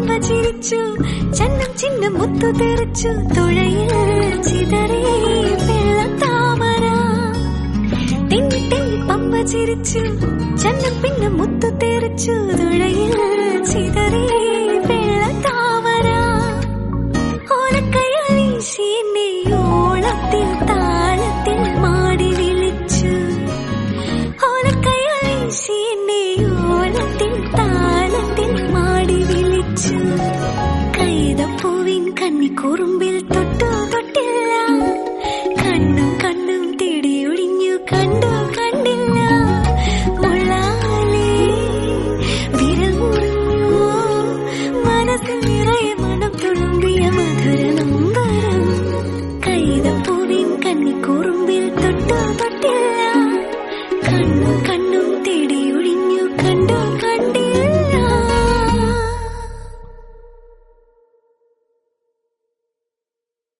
പമ്പ ചിരിച്ചു ചന്നം ചിന്ന മുത്തു തെറിച്ചു തുഴയിൽ ചിതറി വെള്ളത്താമര തെന്നി തെന്നി പമ്പ ചിരിച്ചു ചന്നം പിന്നെ മുത്തു തെറിച്ചു തുഴയിൽ ചിതറി വെള്ളത്താമര ഓലക്കയ്യിൽ വീശി എന്നെ ഓളത്തിൽ താളത്തിൽ മാടി വിളിച്ചു ഓലക്കയ്യിൽ വീശി എന്നെ ഓളത്തിൽ താളത്തിൽ മാടി വിളിച്ചു കൈതപ്പൂവിൻ കണ്ണി കുറുമ്പി